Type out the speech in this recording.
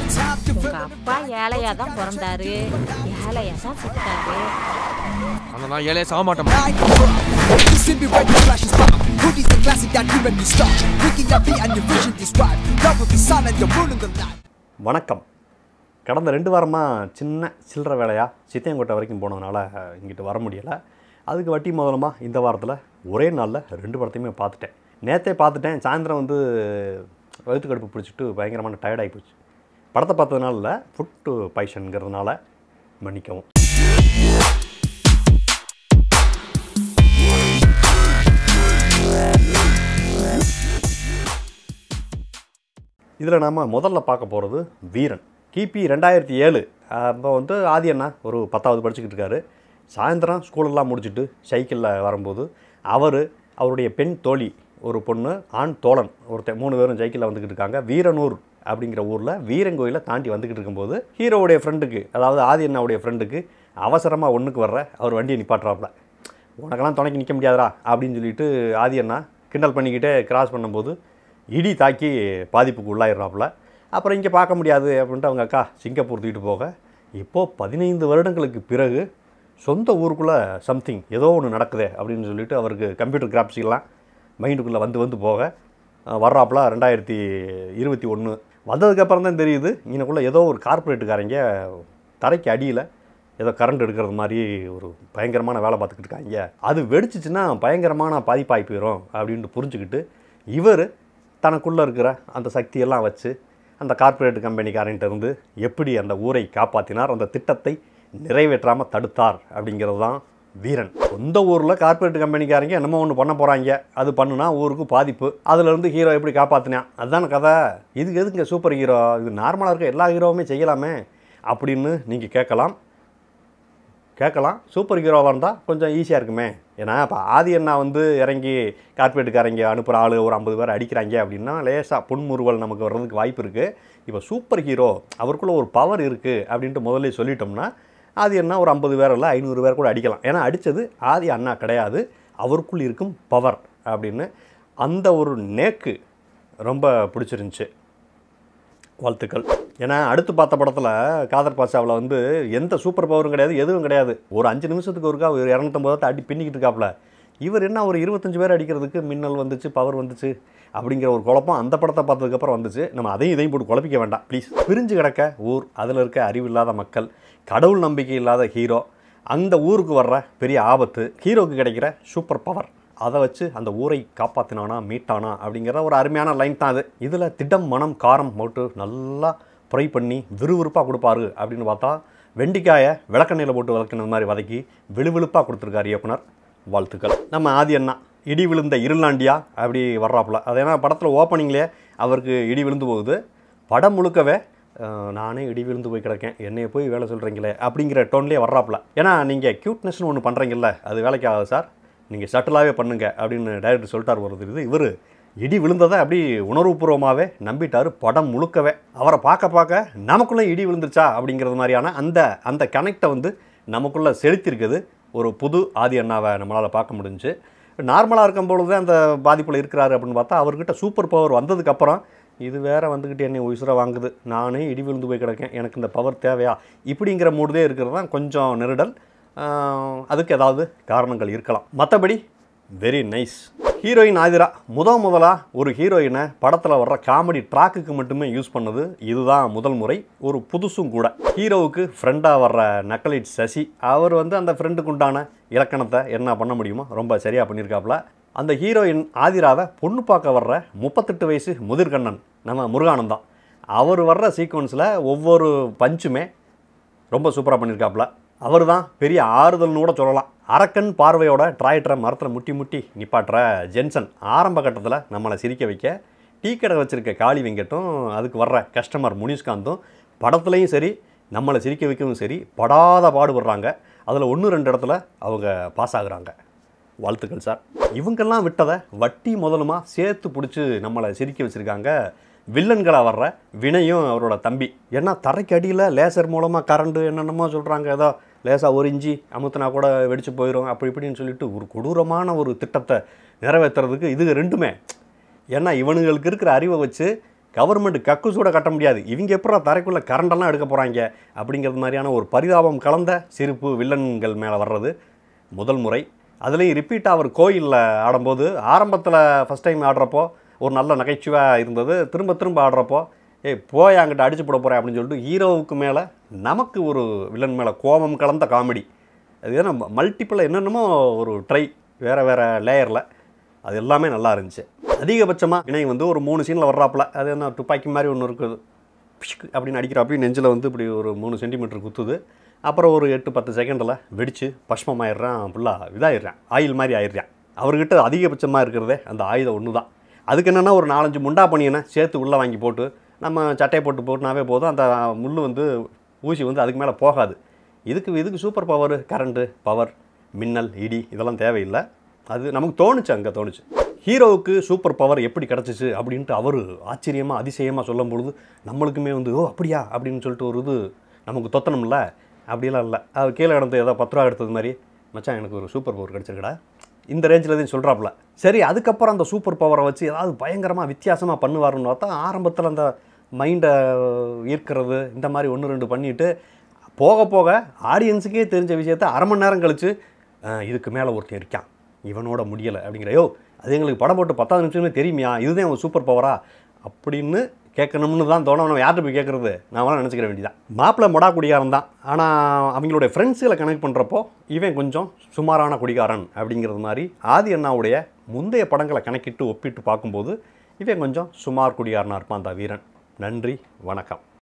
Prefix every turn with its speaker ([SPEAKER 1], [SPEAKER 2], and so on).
[SPEAKER 1] உங்க அப்பா ஏழையா தான் பிறந்தாரு ஏழையா தான் செத்தாரு
[SPEAKER 2] ஆனால் நான் ஏழையே சாக மாட்டேன்
[SPEAKER 3] You see me when the flash is pop. Hoodies the classic that you and me stop. Picking up beat and your vision describe. Love of the sun and you're ruling the night.
[SPEAKER 4] வணக்கம் கடந்த ரெண்டு வாரமாக சின்ன சில்லற வேலையாக சித்தையங்கோட்டை வரைக்கும் போனதுனால இங்கிட்டு வர முடியலை அதுக்கு வட்டி முதலமாக இந்த வாரத்தில் ஒரே நாளில் ரெண்டு படத்தையுமே பார்த்துட்டேன் நேற்றே பார்த்துட்டேன் சாயந்தரம் வந்து வயிற்று கடுப்பு பிடிச்சிட்டு பயங்கரமான டயர்டாகி போச்சு படத்தை பார்த்ததுனால இல்லை ஃபுட்டு பைஷனுங்கிறதுனால மன்னிக்கவும் இதில் நாம் முதல்ல பார்க்க போகிறது வீரன் கிபி ரெண்டாயிரத்தி ஏழு அப்போ வந்து ஆதி அண்ணா ஒரு பத்தாவது படிச்சுக்கிட்டு இருக்காரு சாயந்தரம் ஸ்கூலெல்லாம் முடிச்சுட்டு சைக்கிளில் வரும்போது அவர் அவருடைய பெண் தோழி ஒரு பொண்ணு ஆண் தோழன் ஒருத்தன் மூணு பேரும் சைக்கிளில் வந்துக்கிட்டு இருக்காங்க வீரனூர் அப்படிங்கிற ஊரில் வீரங்கோயிலை தாண்டி வந்துக்கிட்டு இருக்கும்போது ஹீரோவுடைய ஃப்ரெண்டுக்கு அதாவது ஆதி அண்ணாவுடைய ஃப்ரெண்டுக்கு அவசரமாக ஒன்றுக்கு வர்ற அவர் வண்டியை நிப்பாட்டுறாப்புல உனக்கெல்லாம் துணைக்கு நிற்க முடியாதுடா அப்படின்னு சொல்லிட்டு ஆதி அண்ணா கிண்டல் பண்ணிக்கிட்டே கிராஸ் பண்ணும்போது இடி தாக்கி பாதிப்புக்கு உள்ளாயிடுறாப்புல அப்புறம் இங்கே பார்க்க முடியாது அப்படின்ட்டு அவங்க அக்கா சிங்கப்பூர் தூக்கிட்டு போக இப்போது பதினைந்து வருடங்களுக்கு பிறகு சொந்த ஊருக்குள்ளே சம்திங் ஏதோ ஒன்று நடக்குதே அப்படின்னு சொல்லிட்டு அவருக்கு கம்ப்யூட்டர் கிராஃபிக்ஸ்லாம் மைண்டுக்குள்ளே வந்து வந்து போக அஹ், வர்றாப்புல ரெண்டாயிரத்தி இருபத்தி ஒன்று வந்ததுக்கப்புறம் தான் தெரியுது இங்கனக்குள்ளே ஏதோ ஒரு கார்ப்பரேட்டுக்காரங்க தரைக்கு அடியில் ஏதோ கரண்ட் எடுக்கிறது மாதிரி ஒரு பயங்கரமான வேலை பார்த்துக்கிட்டு இருக்காங்க அது வெடிச்சிச்சுன்னா பயங்கரமான பாதிப்பாகி போயிடும் அப்படின்ட்டு புரிஞ்சுக்கிட்டு இவர் தனக்குள்ளே இருக்கிற அந்த சக்தியெல்லாம் வச்சு அந்த கார்ப்பரேட் கம்பெனிக்காரன்ட்ட இருந்து எப்படி அந்த ஊரை காப்பாற்றினார் அந்த திட்டத்தை நிறைவேற்றாமல் தடுத்தார் அப்படிங்கிறது தான் வீரன் சொந்த ஊரில் கார்ப்பரேட் கம்பெனிக்காரங்க என்னமோ ஒன்று பண்ண போகிறாங்க அது பண்ணுனா ஊருக்கு பாதிப்பு அதுலேருந்து ஹீரோ எப்படி காப்பாற்றினான் அதுதான கதை இதுக்கு எதுங்க சூப்பர் ஹீரோ இது நார்மலாக இருக்க எல்லா ஹீரோவுமே செய்யலாமே அப்படின்னு நீங்கள் கேட்கலாம் கேட்கலாம் சூப்பர் ஹீரோவாக இருந்தால் கொஞ்சம் ஈஸியாக இருக்குமே ஏன்னா இப்போ ஆதி அண்ணா வந்து இறங்கி கார்பரேட்டுக்காரங்க அனுப்புகிற ஆள் ஒரு ஐம்பது பேர் அடிக்கிறாங்க அப்படின்னா லேசாக புன்முறுவல் நமக்கு வர்றதுக்கு வாய்ப்பு இருக்குது இப்போ சூப்பர் ஹீரோ அவருக்குள்ளே ஒரு பவர் இருக்குது அப்படின்ட்டு முதல்ல சொல்லிட்டோம்னா ஆதி அண்ணா ஒரு ஐம்பது பேர் இல்லை ஐநூறு பேர் கூட அடிக்கலாம் ஏன்னா அடித்தது ஆதி அண்ணா கிடையாது அவருக்குள் இருக்கும் பவர் அப்படின்னு அந்த ஒரு நேக்கு ரொம்ப பிடிச்சிருந்துச்சு வாழ்த்துக்கள் ஏன்னா அடுத்து பார்த்த படத்தில் காதர் பாஷாவில் வந்து எந்த சூப்பர் பவரும் கிடையாது எதுவும் கிடையாது ஒரு அஞ்சு நிமிஷத்துக்கு ஒருக்கா ஒரு இரநூத்தம்பதாயிரத்தை அடி பின்னிக்கிட்டு இருக்காப்புல இவர் என்ன ஒரு இருபத்தஞ்சு பேர் அடிக்கிறதுக்கு மின்னல் வந்துச்சு பவர் வந்துச்சு அப்படிங்கிற ஒரு குழப்பம் அந்த படத்தை பார்த்ததுக்கப்புறம் வந்துச்சு நம்ம அதையும் இதையும் போட்டு குழப்பிக்க வேண்டாம் ப்ளீஸ் பிரிஞ்சு கிடக்க ஊர் அதில் இருக்க அறிவில்லாத மக்கள் கடவுள் நம்பிக்கை இல்லாத ஹீரோ அந்த ஊருக்கு வர்ற பெரிய ஆபத்து ஹீரோக்கு கிடைக்கிற சூப்பர் பவர் அதை வச்சு அந்த ஊரை காப்பாற்றினானா மீட்டானா அப்படிங்கிற ஒரு அருமையான லைன் தான் அது இதில் திட்டம் மனம் காரம் போட்டு நல்லா ஃப்ரை பண்ணி விறுவிறுப்பாக கொடுப்பாரு அப்படின்னு பார்த்தா வெண்டிக்காயை விளக்கெண்ணெயில் போட்டு வதக்கினது மாதிரி வதக்கி விழுவிழுப்பாக கொடுத்துருக்காரு இயக்குனர் வாழ்த்துக்கள் நம்ம ஆதி அண்ணா இடி விழுந்த இருளாண்டியா அப்படி வர்றாப்புல அது ஏன்னா படத்தில் ஓப்பனிங்லேயே அவருக்கு இடி விழுந்து போகுது படம் முழுக்கவே அஹ், நானே இடி விழுந்து போய் கிடக்கேன் என்னைய போய் வேலை சொல்கிறீங்களே அப்படிங்கிற டோன்லேயே வர்றாப்புல ஏன்னா நீங்கள் க்யூட்னஸ்னு ஒன்று பண்ணுறீங்கல்ல அது வேலைக்கு ஆகாது சார் நீங்கள் ஷட்டிலாகவே பண்ணுங்க அப்படின்னு டைரக்டர் சொல்லிட்டார் ஒரு இது இவர் இடி விழுந்ததை அப்படி உணர்வுபூர்வமாகவே நம்பிட்டார் படம் முழுக்கவே அவரை பார்க்க பார்க்க நமக்குள்ளே இடி விழுந்துருச்சா அப்படிங்கிறது மாதிரியான அந்த அந்த கனெக்டை வந்து நமக்குள்ளே செலுத்தியிருக்குது ஒரு புது ஆதி அண்ணாவை நம்மளால் பார்க்க முடிஞ்சுச்சு நார்மலாக இருக்கும் பொழுது அந்த பாதிப்பில் இருக்கிறாரு அப்படின்னு பார்த்தா அவர்கிட்ட சூப்பர் பவர் வந்ததுக்கப்புறம் இது வேற வந்துக்கிட்டு என்னை உயிரை வாங்குது நானே இடி விழுந்து போய் கிடக்கேன் எனக்கு இந்த பவர் தேவையா இப்படிங்கிற மூடுதே இருக்கிறது தான் கொஞ்சம் நெருடல் ஆஹ், அதுக்கு ஏதாவது காரணங்கள் இருக்கலாம் மற்றபடி வெரி நைஸ் ஹீரோயின் ஆதிரா முத முதலாக ஒரு ஹீரோயினை படத்தில் வர்ற காமெடி ட்ராக்குக்கு மட்டுமே யூஸ் பண்ணது இதுதான் முதல் முறை ஒரு புதுசும் கூட ஹீரோவுக்கு ஃப்ரெண்டாக வர்ற நக்கலைட் சசி அவர் வந்து அந்த ஃப்ரெண்டுக்கு உண்டான இலக்கணத்தை என்ன பண்ண முடியுமோ ரொம்ப சரியாக பண்ணியிருக்காப்புல அந்த ஹீரோயின் ஆதிராவை பொண்ணு பார்க்க வர்ற முப்பத்தெட்டு வயசு முதிர்கண்ணன் நம்ம முருகானந்தம் அவர் வர்ற சீக்வன்ஸில் ஒவ்வொரு பஞ்சுமே ரொம்ப சூப்பராக பண்ணியிருக்காப்புல அவர் தான் பெரிய ஆறுதல்னு கூட சொல்லலாம் அரக்கன் பார்வையோட டிராய்டரை மரத்தில் முட்டி முட்டி நிப்பாட்டுற ஜென்சன் ஆரம்ப கட்டத்தில் நம்மளை சிரிக்க வைக்க டீ கடை வச்சுருக்க காளி வெங்கட்டும் அதுக்கு வர்ற கஸ்டமர் முனிஷ்காந்தும் படத்துலையும் சரி நம்மளை சிரிக்க வைக்கவும் சரி படாத பாடுபடுறாங்க அதில் ஒன்று ரெண்டு இடத்துல அவங்க பாஸ் ஆகுறாங்க வாழ்த்துக்கள் சார் இவங்கெல்லாம் விட்டதை வட்டி முதலுமா சேர்த்து பிடிச்சி நம்மளை சிரிக்க வச்சுருக்காங்க வில்லன்களாக வர்ற வினையும் அவரோட தம்பி ஏன்னா தரைக்கு அடியில் லேசர் மூலமாக கரண்டு என்னென்னமோ சொல்கிறாங்க ஏதோ லேசாக ஒரு இஞ்சி அமுத்துனா கூட வெடிச்சு போயிடும் அப்படி இப்படின்னு சொல்லிட்டு ஒரு கொடூரமான ஒரு திட்டத்தை நிறைவேற்றுறதுக்கு இது ரெண்டுமே ஏன்னா இவனுங்களுக்கு இருக்கிற அறிவை வச்சு கவர்மெண்ட் கக்கு சூட கட்ட முடியாது இவங்க எப்படா தரைக்குள்ளே கரண்டெல்லாம் எடுக்க போகிறாங்க அப்படிங்கிறது மாதிரியான ஒரு பரிதாபம் கலந்த சிரிப்பு வில்லன்கள் மேலே வர்றது முதல் முறை அதுலேயும் ரிப்பீட்டாக அவர் கோயிலில் ஆடும்போது ஆரம்பத்தில் ஃபஸ்ட் டைம் ஆடுறப்போ ஒரு நல்ல நகைச்சுவையாக இருந்தது திரும்ப திரும்ப ஆடுறப்போ ஏய் போய் அங்கிட்ட அடிச்சு போட போகிறேன் அப்படின்னு சொல்லிட்டு ஹீரோவுக்கு மேலே நமக்கு ஒரு வில்லன் மேலே கோபம் கலந்த காமெடி அது ஏன்னா மல்டிப்பிள் என்னென்னமோ ஒரு ட்ரை வேறு வேறு லேயரில் அது எல்லாமே நல்லா இருந்துச்சு அதிகபட்சமாக இணை வந்து ஒரு மூணு சீனில் வர்றாப்புல அது என்ன துப்பாக்கி மாதிரி ஒன்று இருக்குது பிஷ்க் அப்படின்னு அடிக்கிறப்பையும் நெஞ்சில் வந்து இப்படி ஒரு மூணு சென்டிமீட்டர் குத்துது அப்புறம் ஒரு எட்டு பத்து செகண்டில் வெடித்து பஷ்மமாயிடுறான் ஃபுல்லாக இதாகிடுறான் ஆயில் மாதிரி ஆயிடுறான் அவர்கிட்ட அதிகபட்சமாக இருக்கிறதே அந்த ஆயுதம் ஒன்று தான் அதுக்கு என்னென்னா ஒரு நாலஞ்சு முண்டா பண்ணியனை சேர்த்து உள்ளே வாங்கி போட்டு நம்ம சட்டையை போட்டு போட்டுனாவே போதும் அந்த முள் வந்து ஊசி வந்து அதுக்கு மேலே போகாது இதுக்கு இதுக்கு சூப்பர் பவர் கரண்ட்டு பவர் மின்னல் இடி இதெல்லாம் தேவையில்லை அது நமக்கு தோணுச்சு அங்கே தோணுச்சு ஹீரோவுக்கு சூப்பர் பவர் எப்படி கிடச்சிச்சு அப்படின்ட்டு அவர் ஆச்சரியமாக அதிசயமாக சொல்லும் பொழுது நம்மளுக்குமே வந்து ஓ அப்படியா அப்படின்னு சொல்லிட்டு ஒரு இது நமக்கு தொத்தணும்ல அப்படியெல்லாம் இல்லை அவர் கீழே கிடந்து ஏதோ பத்து ரூபா எடுத்தது மாதிரி மச்சான் எனக்கு ஒரு சூப்பர் பவர் கிடச்சிருக்கடா இந்த ரேஞ்சில் தான் சொல்கிறாப்புல சரி அதுக்கப்புறம் அந்த சூப்பர் பவரை வச்சு ஏதாவது பயங்கரமாக வித்தியாசமாக பண்ணுவாருன்னு பார்த்தா ஆரம்பத்தில் அந்த மைண்டை ஈர்க்கிறது இந்த மாதிரி ஒன்று ரெண்டு பண்ணிட்டு போக போக ஆடியன்ஸுக்கே தெரிஞ்ச விஷயத்த அரை மணி நேரம் கழித்து இதுக்கு மேலே ஒருத்தன் இருக்கான் இவனோட முடியலை அப்படிங்கிற யோ அது எங்களுக்கு படம் போட்டு பத்தாவது நிமிஷமே தெரியுமியா இதுதான் ஒரு சூப்பர் பவரா அப்படின்னு கேட்கணும்னு தான் தோணும் நம்ம யார்கிட்ட போய் கேட்குறது நான் நினச்சிக்கிற வேண்டியதான் மாப்பிள்ளை மொடா குடிகாரன் தான் ஆனால் அவங்களுடைய ஃப்ரெண்ட்ஸுகளை கனெக்ட் பண்ணுறப்போ இவன் கொஞ்சம் சுமாரான குடிகாரன் அப்படிங்கிறது மாதிரி ஆதி அண்ணாவுடைய முந்தைய படங்களை கணக்கிட்டு ஒப்பிட்டு பார்க்கும்போது இவன் கொஞ்சம் சுமார் குடிகாரனாக இருப்பான் அந்த வீரன் நன்றி வணக்கம்